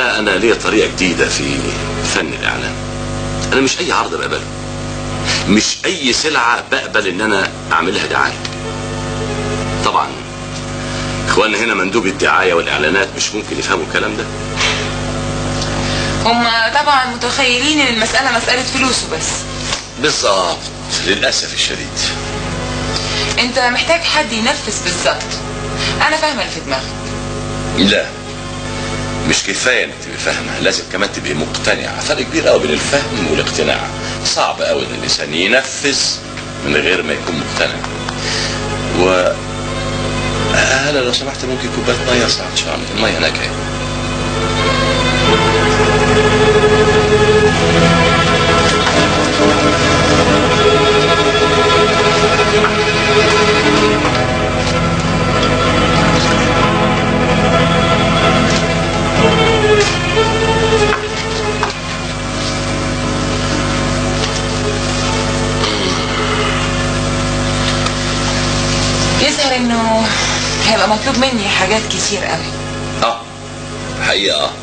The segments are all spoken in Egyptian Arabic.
الحقيقه انا ليا طريقه جديده في فن الاعلان انا مش اي عرض بقبله مش اي سلعه بقبل ان انا اعملها دعايه طبعا اخواننا هنا مندوب الدعايه والاعلانات مش ممكن يفهموا الكلام ده هم طبعا متخيلين ان المسألة مسألة فلوسه بس بالظبط للاسف الشديد انت محتاج حد ينفذ بالظبط انا فاهمة اللي في دماغك لا مش كفايه انك تبقي فاهمه لازم كمان تبقي مقتنعه فرق كبير قوي بين الفهم والاقتناع صعب قوي ان الانسان ينفذ من غير ما يكون مقتنع و انا لو سمحت ممكن كوبايه ميه صعب شو اعمل الميه هناك اهي يظهر انه هيبقى مطلوب مني حاجات كتير قوي اه حقيقه اه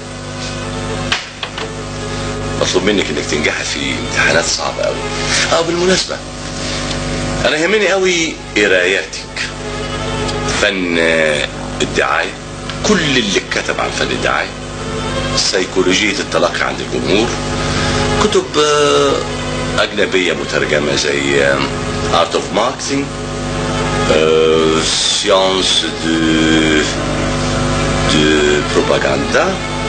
مطلوب منك انك تنجحي في امتحانات صعبه قوي اه بالمناسبه انا يهمني قوي قراياتك فن آه، الدعايه كل اللي اتكتب عن فن الدعايه سيكولوجيه التلقي عند الجمهور كتب آه، اجنبيه مترجمه زي ارت اوف ماركتنج سيانس دو de propaganda,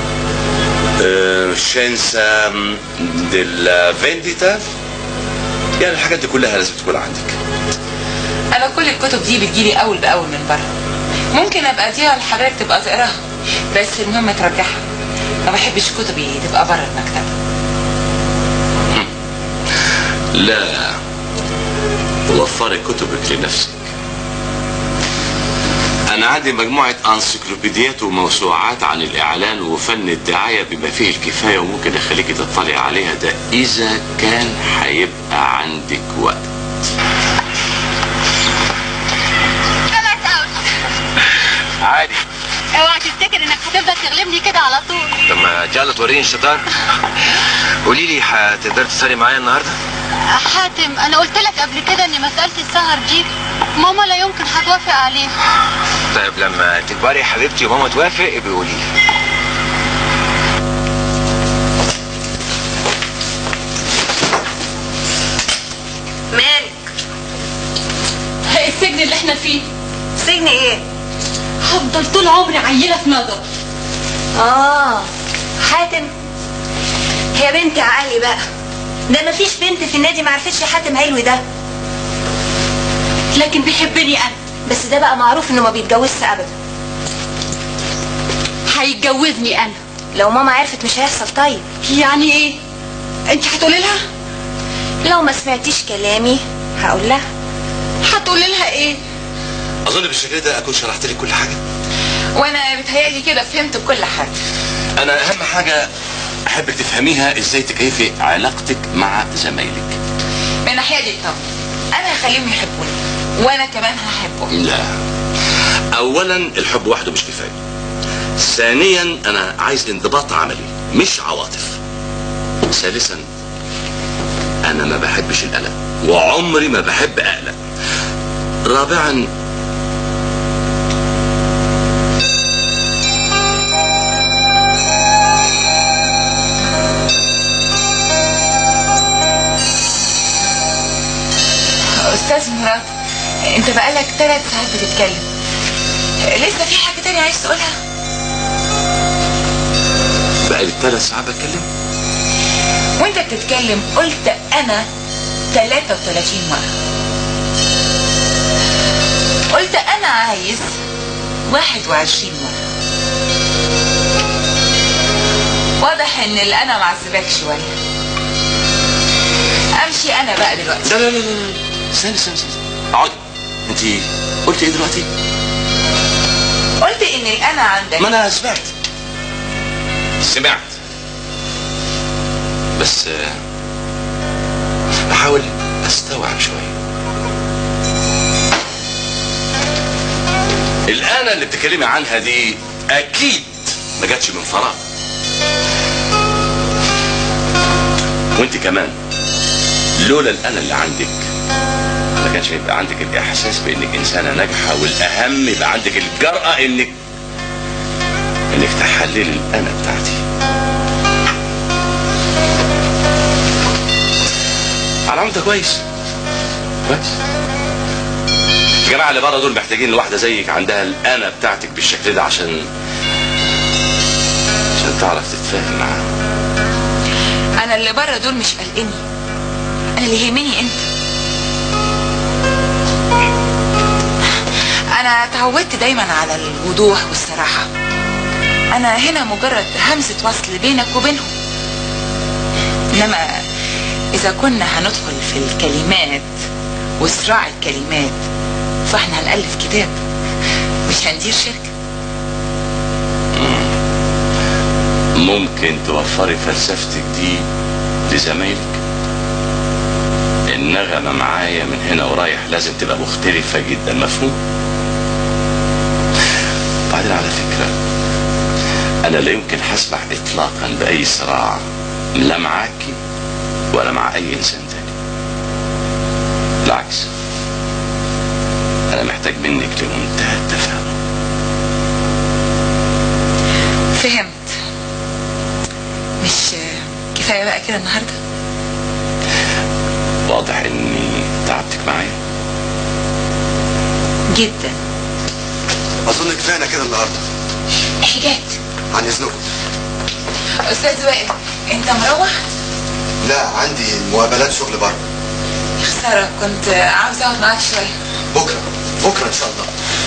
eh, scienza mm, della vendita يعني الحاجات دي كلها لازم تكون عندك انا كل الكتب دي بتجيلي اول باول من بره ممكن ابقى اديها لحضرتك تبقى تقراها بس المهم ترجعها ما بحبش كتبي تبقى بره المكتبه لا وفري كتبك لنفسك أنا عندي مجموعة أنسيكلوبيديات وموسوعات عن الإعلان وفن الدعاية بما فيه الكفاية وممكن أخليك تطلع عليها ده إذا كان هيبقى عندك وقت سمعت اوت عادي اوعى تفتكر انك هتفضل تغلبني كده على طول طب ما يلا توريني الشطار قولي لي هتقدر تسهري معايا النهارده حاتم انا قلت لك قبل كده ان مسألة السهر دي ماما لا يمكن هتوافق عليها طيب لما تكبري يا حبيبتي وماما توافق ابقي قولي لي مالك السجن اللي احنا فيه سجن ايه هفضل طول عمري عيلة في نظر اه حاتم هي بنتي عقلي بقى ده مفيش بنت في النادي ما عرفتش حاتم علوي ده لكن بيحبني انا بس ده بقى معروف انه ما بيتجوزش ابدا هيتجوزني انا لو ماما عرفت مش هيحصل طيب يعني ايه انت هتقولي لها لو ما سمعتيش كلامي هقول لها هتقولي لها ايه أظن بالشكل ده أكون شرحت لك كل حاجة وانا بتهيألي كده فهمت كل حاجه أنا أهم حاجة أحبك تفهميها إزاي تكيفي علاقتك مع زمايلك من الناحيه دي طبعا انا هخليهم يحبوني وانا كمان هحبهم لا اولا الحب وحده مش كفايه ثانيا انا عايز انضباط عملي مش عواطف ثالثا انا ما بحبش القلق وعمري ما بحب اقلق رابعا استاذ مراد انت بقالك ثلاث ساعات بتتكلم لسه في حاجه تانية عايز تقولها بقالي ثلاث ساعات بتكلم وانت بتتكلم قلت انا 33 مره قلت انا عايز 21 مره واضح ان اللي انا معذباك شويه امشي انا بقى دلوقتي لا لا لا لا استنى استنى استنى اقعدي انت قلت ايه دلوقتي؟ قلت ان الانا عندك ما انا سمعت سمعت بس آه، بحاول استوعب شويه الآن اللي بتتكلمي عنها دي أكيد ما جاتش من فراغ وانت كمان لولا الانا اللي عندك ما كانش هيبقى عندك الاحساس بانك انسانه ناجحه والاهم يبقى عندك الجرأه انك انك تحللي الانا بتاعتي على العموم ده كويس كويس الجماعه اللي بره دول محتاجين لواحده زيك عندها الانا بتاعتك بالشكل ده عشان عشان تعرف تتفاهم معاهم انا اللي بره دول مش قلقني انا اللي يهمني انت انا اتعودت دايما على الوضوح والصراحة انا هنا مجرد همزة وصل بينك وبينهم انما اذا كنا هندخل في الكلمات وصراع الكلمات فاحنا هنألف كتاب مش هندير شركة ممكن توفري فلسفتك دي لزمايلك النغمة معايا من هنا ورايح لازم تبقى مختلفة جدا مفهوم بعدين على فكرة أنا لا يمكن هسمح إطلاقا بأي صراع لا معاكي ولا مع أي إنسان تاني بالعكس أنا محتاج منك لمنتهى التفاهم فهمت مش كفاية بقى كده النهاردة واضح إني تعبتك معايا جدا اظن كفايه كده النهارده حاجات عن اذنكم استاذ وائل انت مروح لا عندي مقابلات شغل بره خسارة كنت عاوز اقعد معاك شوية بكره بكره ان شاء الله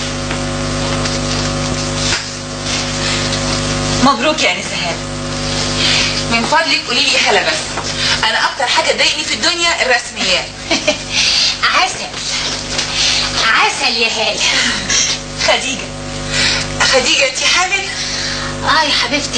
مبروك يا انسة هانم من فضلك قولي لي هلا بس انا اكتر حاجة تضايقني في الدنيا الرسميات عسل عسل يا هالة خديجة خديجة انت حامل اه يا حبيبتي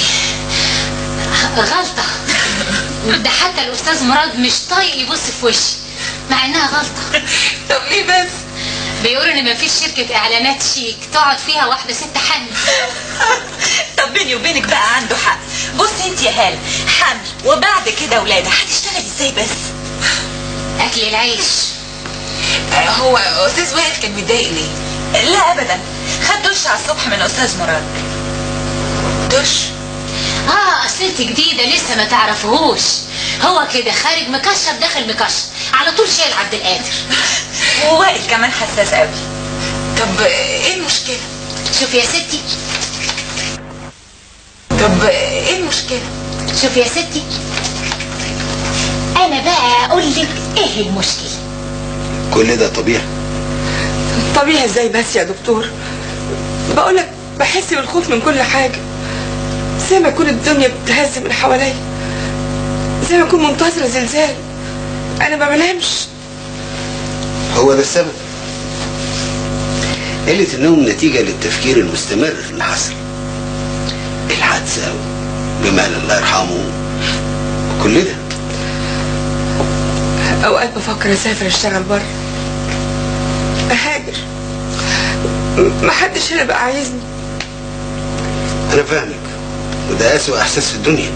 غلطة ده حتى الأستاذ مراد مش طايق يبص في وشي مع إنها غلطة طب ليه بس بيقولوا إن مفيش شركة إعلانات شيك تقعد فيها واحدة ست حامل طب بيني وبينك بقى عنده حق بصي انت يا هاله حمل وبعد كده ولادة هتشتغلي ازاي بس أكل العيش آه، هو استاذ وائل كان متضايق ليه لا ابدا خد دش على الصبح من استاذ مراد دش اه اصل انت جديده لسه ما تعرفهوش هو كده خارج مكشر داخل مكشر على طول شايل عبد القادر ووائل كمان حساس قوي طب ايه المشكلة شوف يا ستي طب ايه المشكلة شوف يا ستي انا بقى اقول لك ايه المشكله كل ده طبيعي طبيعي ازاي بس يا دكتور بقولك بحس بالخوف من كل حاجة زي ما يكون الدنيا بتهز من حواليا زي ما اكون منتظرة زلزال انا ما بنامش هو ده السبب قلة النوم نتيجة للتفكير المستمر في اللي حصل الحادثة جمال الله يرحمه كل ده اوقات بفكر اسافر اشتغل بره اهاجر م- محدش هنا بقى عايزني أنا فاهمك وده أسوأ إحساس في الدنيا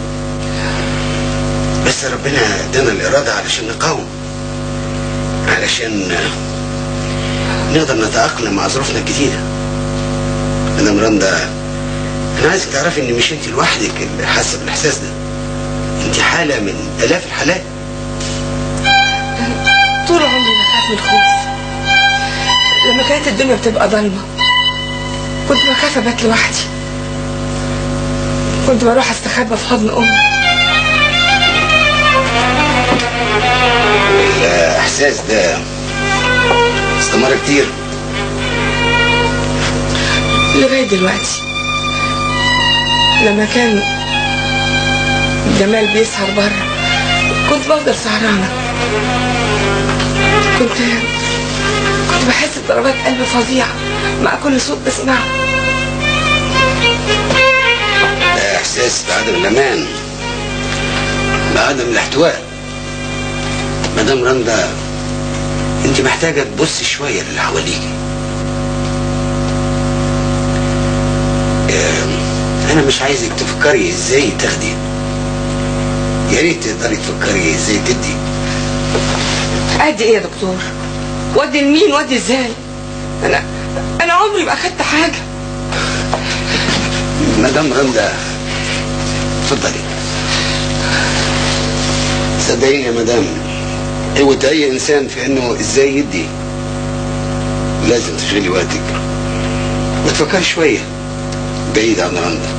بس ربنا ادانا الإرادة علشان نقاوم علشان نقدر نتأقلم مع ظروفنا الجديدة مدام رندا أنا عايزك تعرفي إن مش أنت لوحدك اللي حاسة بالإحساس ده أنت حالة من آلاف الحالات طول عمري بخاف من الخوف لما كانت الدنيا بتبقى ضلمة كنت بخاف ابات لوحدي كنت بروح استخبى في حضن امي الإحساس ده استمر كتير لغاية دلوقتي لما كان جمال بيسهر بره كنت بفضل سهرانة كنت كنت بحس بضربات قلب فظيعة مع كل صوت بسمعه ده إحساس بعدم الأمان بعدم الاحتواء مدام رندا أنت محتاجة تبصي شوية للي حواليكي آم، أنا مش عايزك تفكري إزاي تاخدي يا ريت تقدري تفكري ازاي تدي ادي ايه يا دكتور ودي لمين ودي ازاي انا انا عمري ما اخدت حاجه مدام رندا اتفضلي صدقيني يا مدام قوة أي إنسان في إنه إزاي يدي لازم تشغلي وقتك وتفكري شوية بعيد عن رندا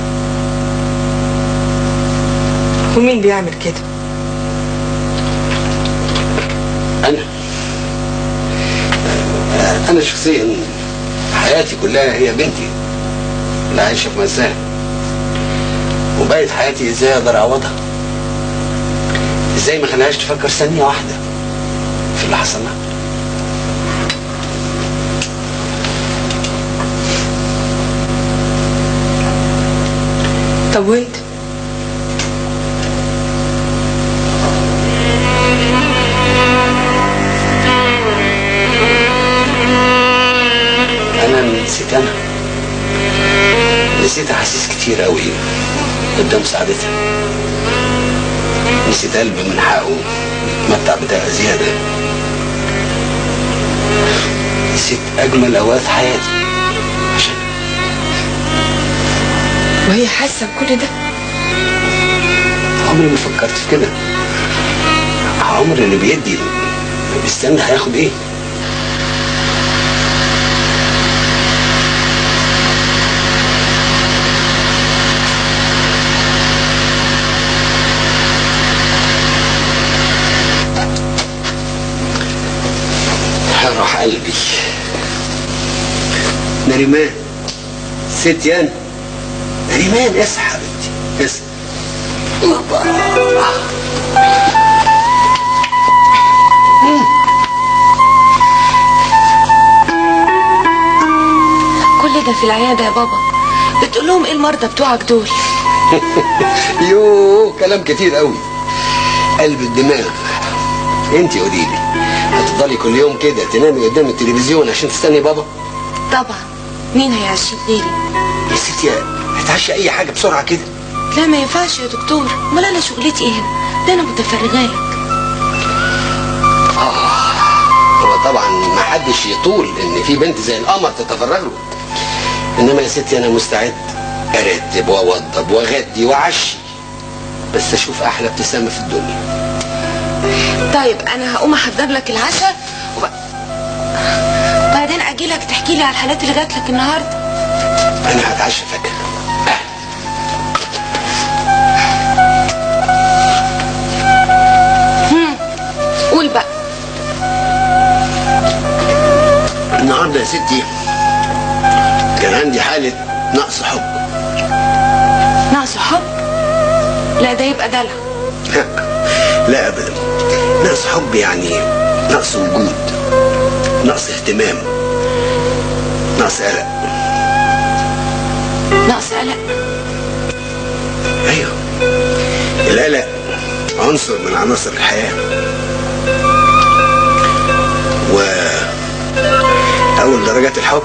ومين بيعمل كده أنا أنا شخصيا حياتي كلها هي بنتي اللي عايشة في مأساة وبقت حياتي إزاي أقدر أعوضها إزاي ما خليهاش تفكر ثانية واحدة في اللي حصل لها طب وانت أنا نسيت أنا نسيت أحاسيس كتير أوي قدام سعادتها نسيت قلب من حقه يتمتع بتاع زيادة نسيت أجمل أوقات حياتي عشان وهي حاسه بكل ده عمري ما فكرت في كده عمر اللي بيدي بيستنى هياخد ايه هروح قلبي نريمان ست يان نريمان اصحى حبيبتي اصحى كل ده في العيادة يا بابا بتقول لهم ايه المرضى بتوعك دول يوه كلام كتير قوي قلب الدماغ انت قولي لي هتفضلي كل يوم كده تنامي قدام التلفزيون عشان تستني بابا طبعا مين هيعشي غيري يا ستي هتعشي اي حاجه بسرعه كده لا ما ينفعش يا دكتور امال انا شغلتي ايه هنا ده انا متفرغه لك هو طبعا ما حدش يطول ان في بنت زي القمر تتفرغ له انما يا ستي انا مستعد ارتب واوضب واغدي واعشي بس اشوف احلى ابتسامه في الدنيا طيب انا هقوم احضر لك العشاء وب... بعدين اجي لك تحكي لي على الحالات اللي جات لك النهارده انا هتعشى فاكر قول بقى النهارده يا ستي كان عندي حاله نقص حب ناقص حب لا ده يبقى دلع لا ابدا نقص حب يعني نقص وجود نقص اهتمام نقص قلق ناقص قلق ايوه القلق عنصر من عناصر الحياه و اول درجات الحب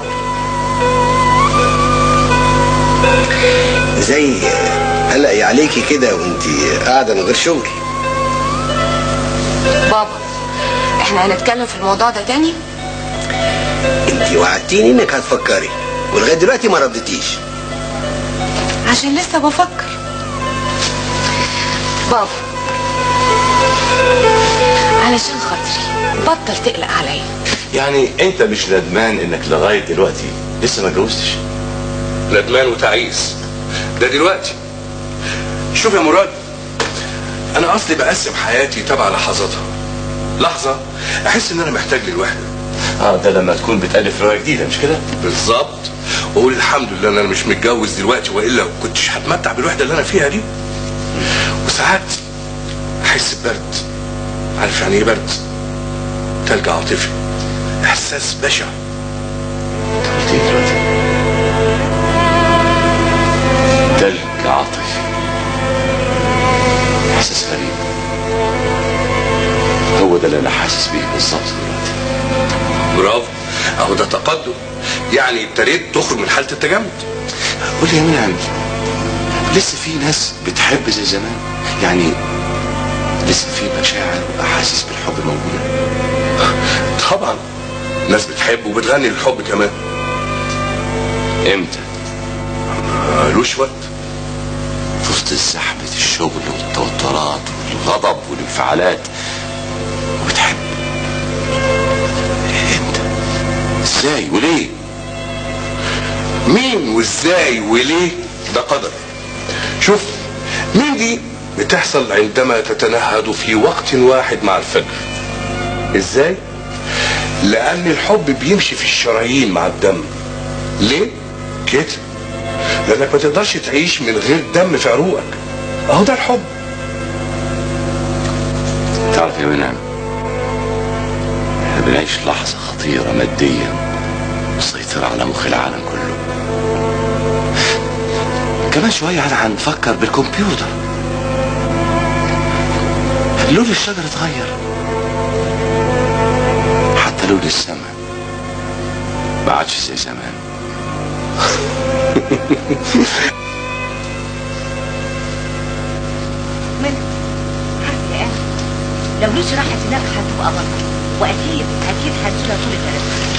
زي قلقي عليكي كده وانت قاعده من غير شغل بابا احنا هنتكلم في الموضوع ده تاني انت وعدتيني انك هتفكري ولغايه دلوقتي ما ردتيش عشان لسه بفكر بابا علشان خاطري بطل تقلق عليا يعني انت مش ندمان انك لغايه دلوقتي لسه ما اتجوزتش ندمان وتعيس ده دلوقتي شوف يا مراد انا اصلي بقسم حياتي تبع لحظاتها لحظه احس ان انا محتاج للوحده اه ده لما تكون بتالف روايه جديده مش كده بالظبط واقول الحمد لله ان انا مش متجوز دلوقتي والا كنتش هتمتع بالوحده اللي انا فيها دي وساعات احس ببرد عارف يعني ايه برد تلج عاطفي احساس بشع قلت ايه دلوقتي تلج عاطفي احساس غريب هو ده اللي انا حاسس بيه بالظبط دلوقتي برافو اهو ده تقدم يعني ابتديت تخرج من حاله التجمد قول لي يا منعم لسه في ناس بتحب زي زمان يعني لسه في مشاعر واحاسيس بالحب موجوده طبعا ناس بتحب وبتغني الحب كمان امتى ملوش وقت في وسط زحمه الشغل والتوترات والغضب والانفعالات وبتحب امتى ازاي وليه مين وازاي وليه ده قدر شوف مين دي بتحصل عندما تتنهد في وقت واحد مع الفجر ازاي لان الحب بيمشي في الشرايين مع الدم ليه كده لانك ما تقدرش تعيش من غير دم في عروقك اهو ده الحب تعرف يا منعم احنا بنعيش لحظة خطيرة ماديا مسيطرة على مخ العالم كله كمان شوية احنا هنفكر بالكمبيوتر لون الشجر اتغير حتى لون السماء ما عادش زي زمان لو ليش راحت هناك هتبقى بطل واكيد اكيد هتشيلها طول الثلاث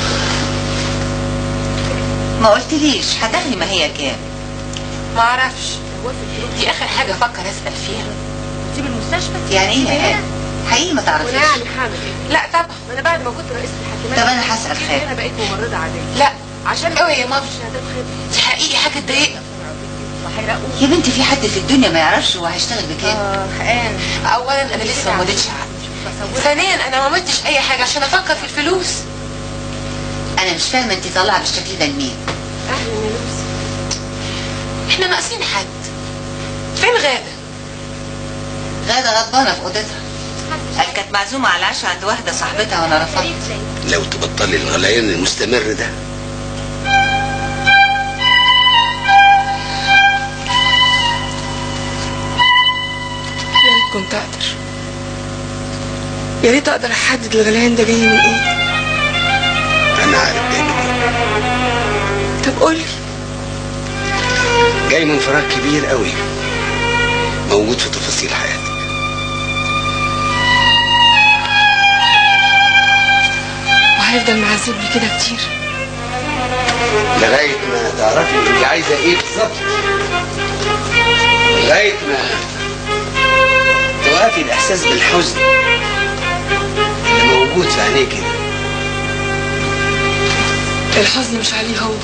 ما قلتليش هتاخدي ما هي كام ما اعرفش دي اخر حاجه افكر اسال فيها تسيب المستشفى يعني ايه يا آية؟ حقيقي ما تعرفيش وانا يعني حامل لا طبعا ما انا بعد ما كنت رئيسة الحكومات طب أنا هسأل خالد. انا بقيت ممرضة عادية لا عشان قوي يا ماما شهادات خبرة دي حقيقي حاجه تضايقنا وهيراقوه يا بنتي في حد في الدنيا ما يعرفش هو هيشتغل بكام اه حقان اولا انا لسه ما مضيتش عقد ثانيا انا ما عملتش اي حاجه عشان افكر في الفلوس انا مش فاهمه انت طالعه بالشكل ده لمين اهلا يا لوسي احنا ناقصين حد فين غاده غاده غضبانه في اوضتها قال كانت معزومه على العشاء عند واحده صاحبتها وانا رفضت لو تبطلي الغليان المستمر ده يا ريت كنت اقدر يا ريت اقدر احدد الغليان ده جاي من ايه انا عارف جاي من إيه. طب قولي جاي من فراغ كبير قوي موجود في تفاصيل حياتك وهيفضل معذبني كده كتير لغاية ما تعرفي انت عايزة ايه بالظبط لغاية ما توقفي الاحساس بالحزن اللي موجود في عينيك ده الحزن مش عليه هو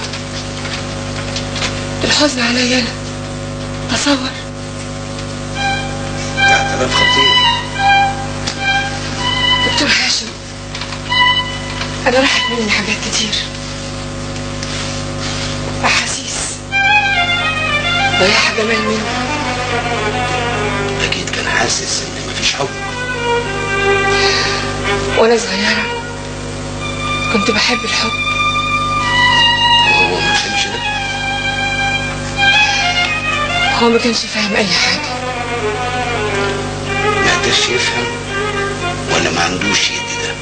الحزن عليا انا تصور ده اعتراف خطير دكتور هاشم انا راحت مني حاجات كتير احاسيس ضيعها جمال مني اكيد كان حاسس ان مفيش حب وانا صغيره كنت بحب الحب وهو ما فهمش ده هو ما كانش فاهم اي حاجه ما قدرش يفهم ولا ما عندوش يد ده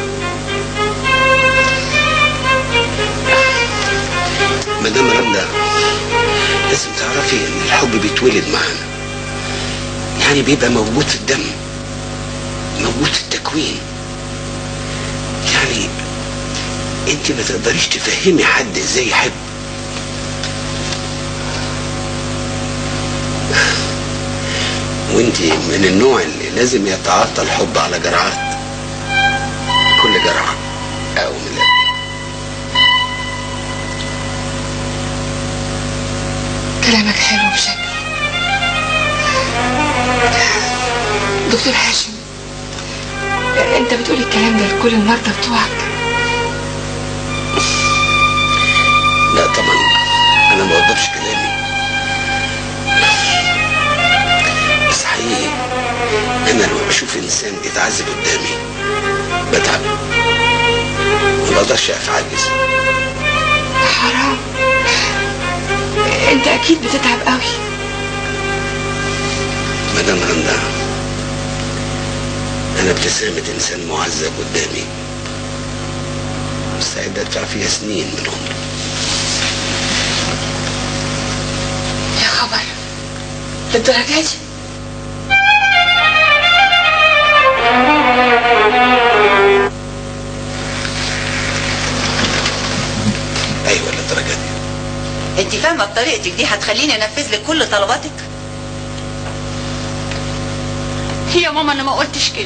مدام رندا لازم تعرفي ان الحب بيتولد معانا يعني بيبقى موجود في الدم موجود في التكوين يعني انت ما تقدريش تفهمي حد ازاي يحب وانت من النوع اللي لازم يتعاطى الحب على جرعات كل جرعة أقوى من الأول كلامك حلو بشكل دكتور هاشم انت بتقول الكلام ده لكل المرضى بتوعك لا طبعا أنا ما بقدرش كلامي بس حقيقي أنا لما بشوف إنسان بيتعذب قدامي بتعب ما بقدرش أقف عاجز حرام انت اكيد بتتعب قوي مدام رندا أنا ابتسامة إنسان معذب قدامي مستعد أدفع فيها سنين من عمري يا خبر للدرجه دي ايوه للدرجه دي انت فاهمه بطريقتك دي هتخليني انفذ لك كل طلباتك يا ماما انا ما قلتش كده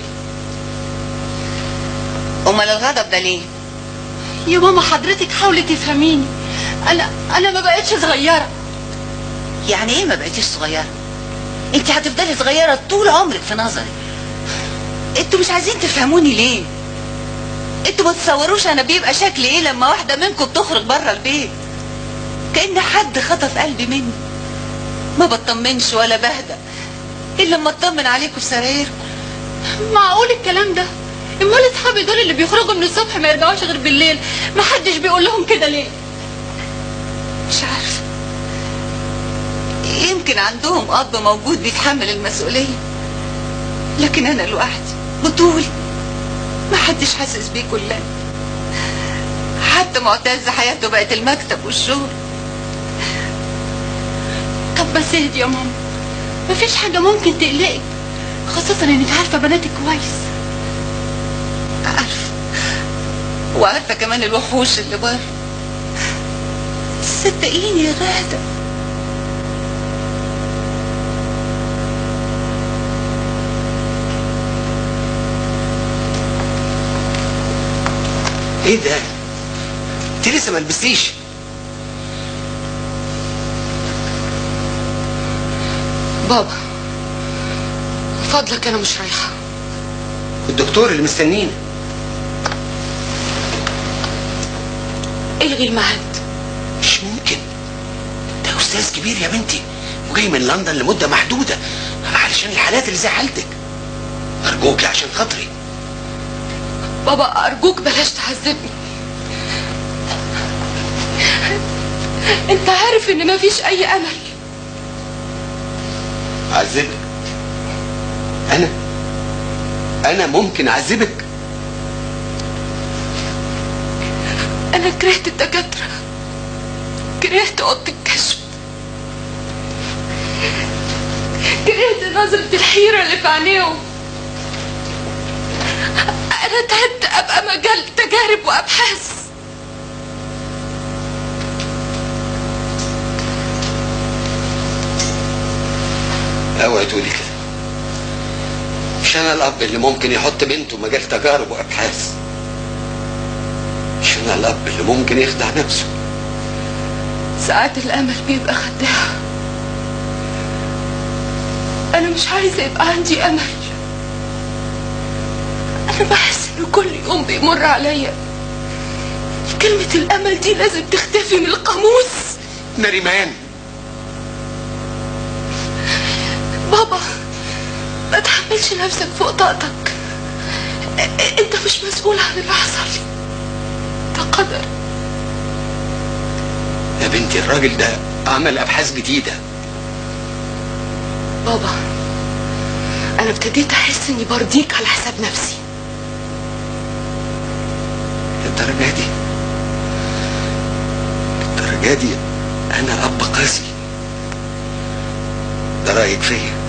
امال الغضب ده ليه يا ماما حضرتك حاولي تفهميني انا انا ما بقتش صغيره يعني ايه ما بقيتيش صغيره انت هتفضلي صغيره طول عمرك في نظري انتوا مش عايزين تفهموني ليه انتوا ما تصوروش انا بيبقى شكلي ايه لما واحده منكم بتخرج بره البيت كان حد خطف قلبي مني ما بطمنش ولا بهدى الا لما اطمن عليكم في سرايركم معقول الكلام ده امال اصحابي دول اللي بيخرجوا من الصبح ما يرجعوش غير بالليل ما حدش بيقول لهم كده ليه مش عارفه يمكن عندهم اب موجود بيتحمل المسؤوليه لكن انا لوحدي بطولي ما حدش حاسس بيه كلنا حتى معتز حياته بقت المكتب والشغل طب بس اهدي يا ماما مفيش حاجه ممكن تقلقك خاصه انك عارفه بناتك كويس عارفه وعارفه كمان الوحوش اللي بره صدقيني يا غاده ايه ده انت لسه ما لبستيش بابا فضلك انا مش رايحه الدكتور اللي مستنينا الغي الميعاد مش ممكن ده استاذ كبير يا بنتي وجاي من لندن لمده محدوده علشان الحالات اللي زي حالتك ارجوك عشان خاطري بابا ارجوك بلاش تعذبني انت عارف ان مفيش اي امل اعذبك انا انا ممكن اعذبك انا كرهت الدكاتره كرهت اوضه الكشف كرهت نظرة الحيرة اللي في عينيهم انا تعبت ابقى مجال تجارب وابحاث اوعي تقولي كده مش انا الاب اللي ممكن يحط بنته مجال تجارب وابحاث مش انا الاب اللي ممكن يخدع نفسه ساعات الامل بيبقى خداع انا مش عايزه يبقى عندي امل انا بحس ان كل يوم بيمر عليا كلمة الامل دي لازم تختفي من القاموس نريمان بابا ما تحملش نفسك فوق طاقتك ا- انت مش مسؤول عن اللي حصل لي ده قدر يا بنتي الراجل ده عمل ابحاث جديده بابا انا ابتديت احس اني برضيك على حساب نفسي للدرجه دي للدرجه دي انا اب قاسي ده رايك فيا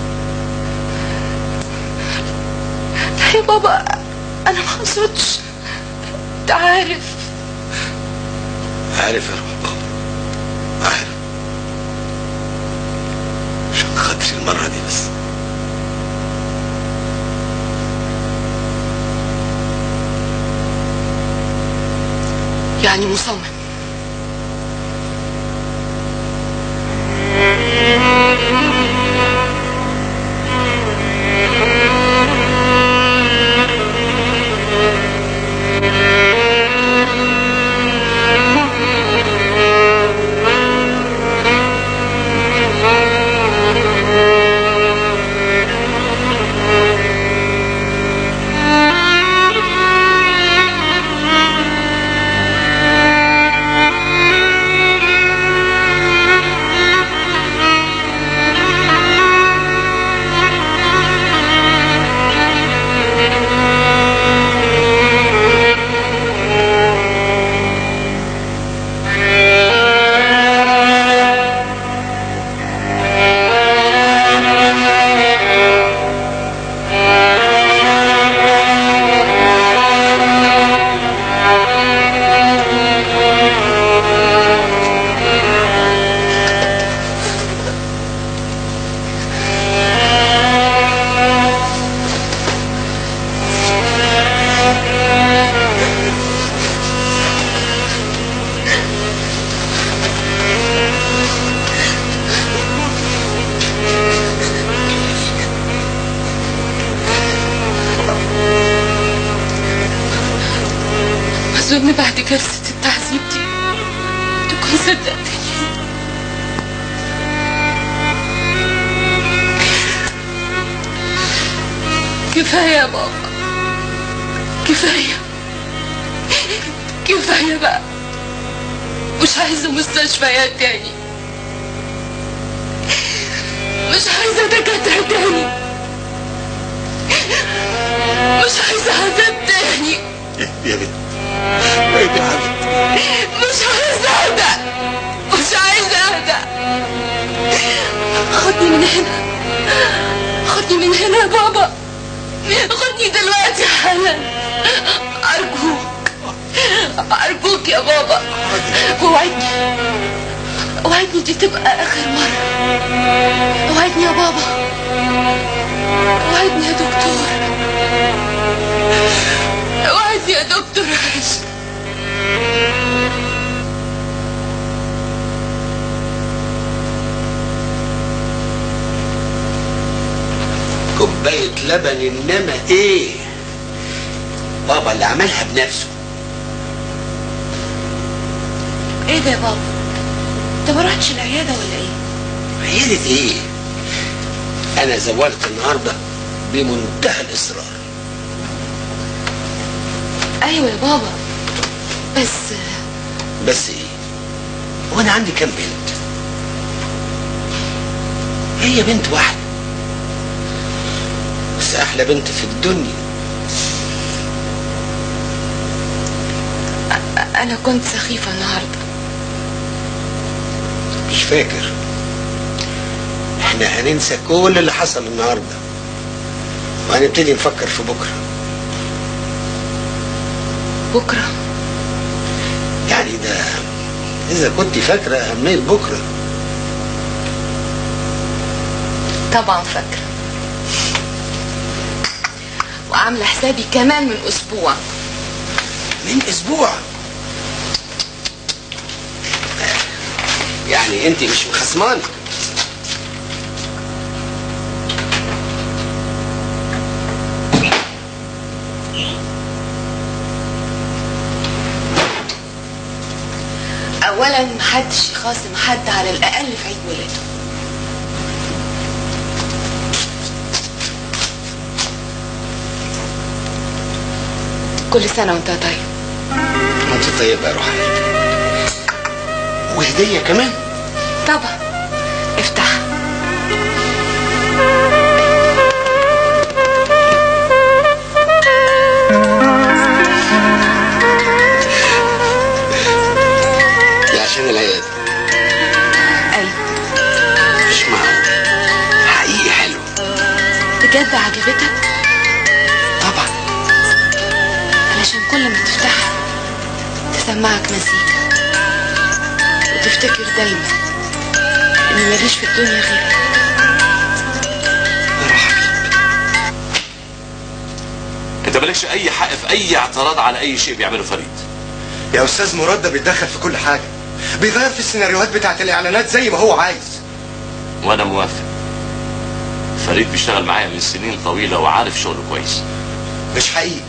لا يا بابا انا ما قصدتش انت عارف عارف يا روح بابا عارف عشان خاطري المرة دي بس يعني مصمم ان بعد جلسة التعذيب دي تكون صدقتني كفاية يا بابا كفاية كفاية بقى مش عايزة مستشفيات تاني مش عايزة دكاترة تاني مش عايزة عذاب تاني يا بنت ايه يا حبيبتي مش عايزة أهدى مش عايزة أهدى خدني من هنا خدني من هنا يا بابا خدني دلوقتي حالا أرجوك أرجوك يا بابا وعدني وعدني دي تبقى آخر مرة وعدني يا بابا وعدني يا دكتور وعدني يا دكتور عايش كوباية لبن انما ايه بابا اللي عملها بنفسه ايه ده يا بابا انت ما رحتش العياده ولا ايه عيادة ايه انا زولت النهاردة بمنتهى الاصرار ايوه يا بابا بس بس ايه وانا عندي كام بنت هي بنت واحدة بس احلى بنت في الدنيا انا كنت سخيفه النهارده مش فاكر احنا هننسى كل اللي حصل النهارده وهنبتدي نفكر في بكره بكره يعني ده اذا كنت فاكره اهميه بكره طبعا فاكره وعامله حسابي كمان من اسبوع من اسبوع يعني انت مش مخصمانه اولا محدش يخاصم حد على الاقل في عيد ميلاده كل سنه وانت طيب وانت طيبه يا روحي وهديه كمان طبعا افتح دي عشان العيادة ايوه مش معقول حقيقي حلو بجد عجبتك طبعا علشان كل ما تفتحها تسمعك مزيكا وتفتكر دايما ان ماليش في الدنيا غيرك انت مالكش اي حق في اي اعتراض على اي شيء بيعمله فريد يا استاذ مراد ده بيتدخل في كل حاجه بيغير في السيناريوهات بتاعت الاعلانات زي ما هو عايز وانا موافق فريد بيشتغل معايا من سنين طويله وعارف شغله كويس مش حقيقي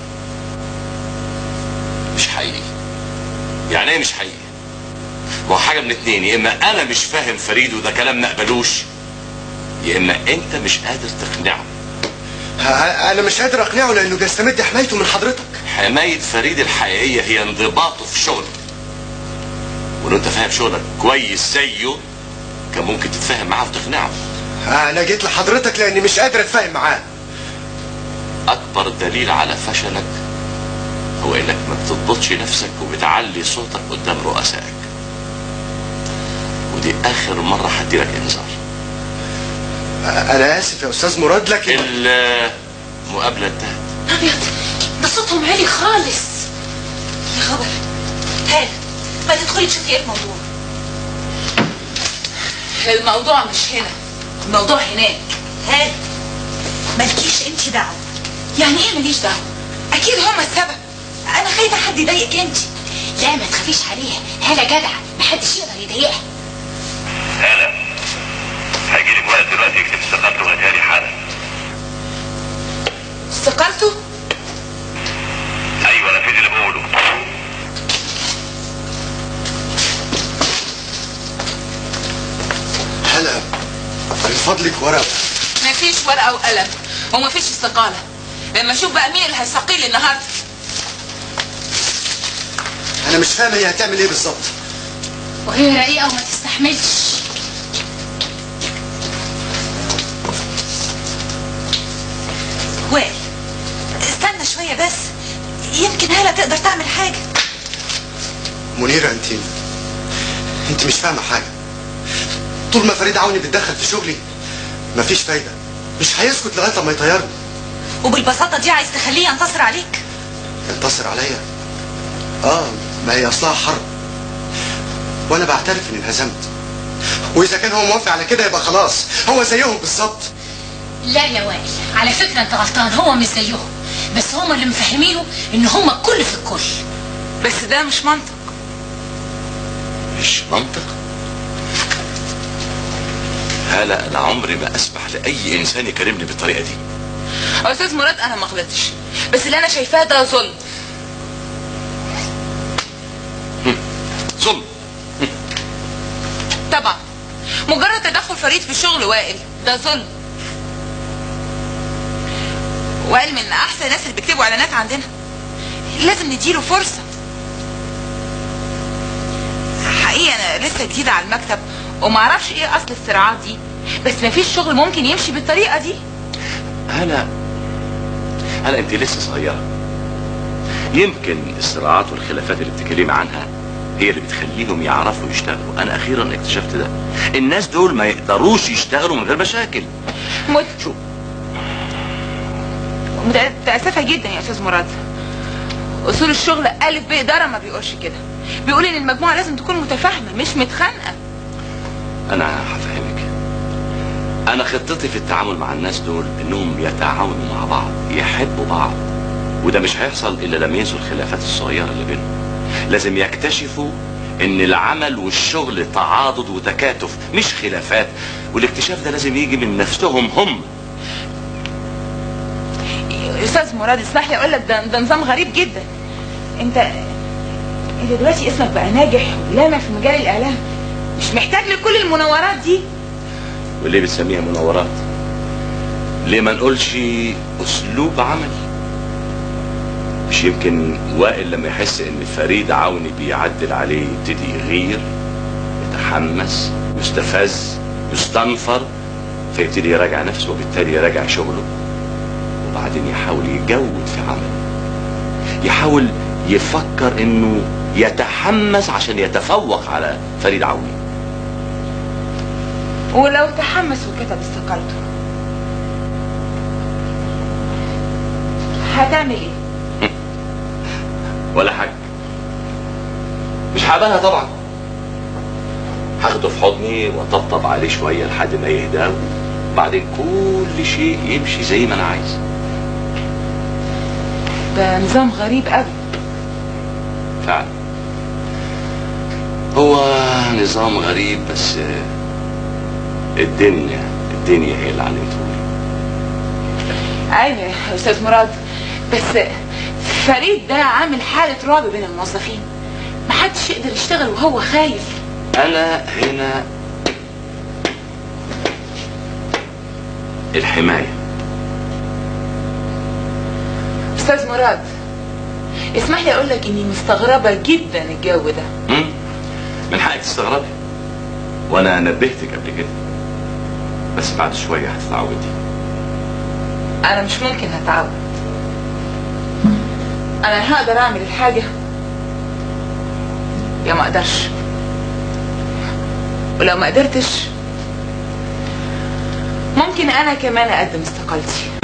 مش حقيقي يعني ايه مش حقيقي ما هو حاجه من اتنين يا اما انا مش فاهم فريد وده كلام ما اقبلوش يا اما انت مش قادر تقنعه ه- انا مش قادر اقنعه لانه بيستمد حمايته من حضرتك حمايه فريد الحقيقيه هي انضباطه في شغله ولو انت فاهم شغلك كويس زيه كان ممكن تتفاهم معاه وتقنعه انا جيت لحضرتك لاني مش قادر اتفاهم معاه اكبر دليل على فشلك هو انك ما بتضبطش نفسك وبتعلي صوتك قدام رؤسائك ودي اخر مره هديلك انذار انا اسف يا استاذ مراد لكن المقابله انتهت ابيض ده صوتهم عالي خالص يا خبر هاني ما تدخلي تشوفي ايه الموضوع الموضوع مش هنا الموضوع هناك هاني مالكيش انت دعوه يعني ايه ماليش دعوه اكيد هما السبب انا خايفه حد يضايقك انت لا ما تخافيش عليها هلا جدعه محدش يقدر يضايقها هلا هيجي لك وقت دلوقتي يكتب استقالته وهاتها لي حالا استقالته ايوه نفذ اللي بقوله من فضلك ورقه مفيش ورقه وقلم ومفيش استقاله لما اشوف بقى مين اللي هيستقيل النهارده انا مش فاهم هي هتعمل ايه بالظبط وهي رقيقة وما تستحملش وائل استنى شويه بس يمكن هلا تقدر تعمل حاجه منيره انت انت مش فاهمه حاجه طول ما فريد عوني بيتدخل في شغلي مفيش فايده مش هيسكت لغايه لما يطيرني وبالبساطه دي عايز تخليه ينتصر عليك ينتصر عليا اه ما هي اصلها حرب وانا بعترف اني انهزمت واذا كان هو موافق على كده يبقى خلاص هو زيهم بالظبط لا يا وائل على فكرة انت غلطان هو مش زيهم بس هم اللي مفهمينه ان هم الكل في الكل بس ده مش منطق مش منطق هلا انا عمري ما اسمح لاي انسان يكلمني بالطريقه دي استاذ مراد انا ما غلطتش بس اللي انا شايفاه ده ظلم ظلم طبعا مجرد تدخل فريد في شغل وائل ده ظلم وائل من احسن الناس اللي بيكتبوا اعلانات عندنا لازم نديله فرصه حقيقه انا لسه جديده على المكتب وما اعرفش ايه اصل الصراعات دي بس مفيش شغل ممكن يمشي بالطريقه دي هلا هلا انت لسه صغيره يمكن الصراعات والخلافات اللي بتتكلمي عنها هي اللي بتخليهم يعرفوا يشتغلوا انا اخيرا اكتشفت ده الناس دول ما يقدروش يشتغلوا من غير مشاكل مت شو متاسفه جدا يا استاذ مراد اصول الشغل الف ب اداره ما بيقولش كده بيقول ان المجموعه لازم تكون متفاهمه مش متخانقه انا هفهمك انا خطتي في التعامل مع الناس دول انهم يتعاونوا مع بعض يحبوا بعض وده مش هيحصل الا لما ينسوا الخلافات الصغيره اللي بينهم لازم يكتشفوا ان العمل والشغل تعاضد وتكاتف مش خلافات والاكتشاف ده لازم يجي من نفسهم هم استاذ مراد اسمح لي اقول لك ده, ده نظام غريب جدا انت انت دلوقتي اسمك بقى ناجح ولامع في مجال الاعلام مش محتاج لكل المنورات دي وليه بتسميها مناورات ليه ما نقولش اسلوب عمل مش يمكن وائل لما يحس ان فريد عوني بيعدل عليه يبتدي يغير يتحمس يستفز يستنفر فيبتدي يراجع نفسه وبالتالي يراجع شغله وبعدين يحاول يجود في عمله يحاول يفكر انه يتحمس عشان يتفوق على فريد عوني ولو تحمس وكتب استقالته هتعمل ايه ولا حاجة مش هقبلها طبعا هاخده في حضني واطبطب عليه شوية لحد ما يهدى وبعدين كل شيء يمشي زي ما انا عايز ده نظام غريب قوي فعلا هو نظام غريب بس الدنيا الدنيا هي اللي علمته ايوه يا استاذ مراد بس فريد ده عامل حالة رعب بين الموظفين محدش يقدر يشتغل وهو خايف انا هنا الحماية استاذ مراد اسمح لي اقول لك اني مستغربة جدا الجو ده مم؟ من حقك تستغربي وانا نبهتك قبل كده بس بعد شوية هتتعودي انا مش ممكن هتعود انا هقدر اعمل الحاجة يا ما اقدرش ولو ما قدرتش ممكن انا كمان اقدم استقالتي